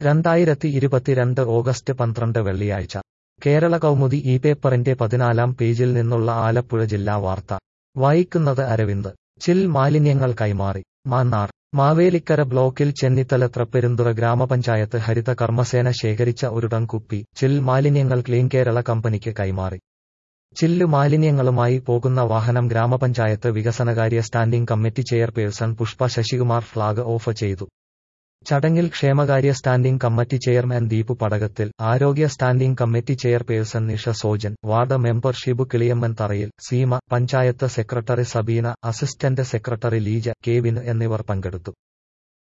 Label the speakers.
Speaker 1: രണ്ടായിരത്തി ഇരുപത്തിരണ്ട് ഓഗസ്റ്റ് പന്ത്രണ്ട് വെള്ളിയാഴ്ച കേരള കൗമുദി ഈ പേപ്പറിന്റെ പതിനാലാം പേജിൽ നിന്നുള്ള ആലപ്പുഴ ജില്ലാ വാർത്ത വായിക്കുന്നത് അരവിന്ദ് ചിൽ മാലിന്യങ്ങൾ കൈമാറി മാന്നാർ മാവേലിക്കര ബ്ലോക്കിൽ ചെന്നിത്തല തൃപ്പെരുന്തുറ ഗ്രാമപഞ്ചായത്ത് ഹരിത കർമ്മസേന ശേഖരിച്ച ഒരു ടൺ കുപ്പി ചിൽ മാലിന്യങ്ങൾ ക്ലീൻ കേരള കമ്പനിക്ക് കൈമാറി ചില്ലു മാലിന്യങ്ങളുമായി പോകുന്ന വാഹനം ഗ്രാമപഞ്ചായത്ത് വികസനകാര്യ standing committee chairperson Pushpa Sasikumar flag off ചെയ്തു ചടങ്ങിൽ ക്ഷേമകാര്യ സ്റ്റാൻഡിംഗ് കമ്മിറ്റി ചെയർമാൻ ദീപു പടകത്തിൽ ആരോഗ്യ standing committee chairperson Nisha Sojan ward member Shibu Kiliyamman തറയിൽ Seema panchayat secretary Sabeena assistant secretary Leeja Kevin എന്നിവർ പങ്കെടുത്തു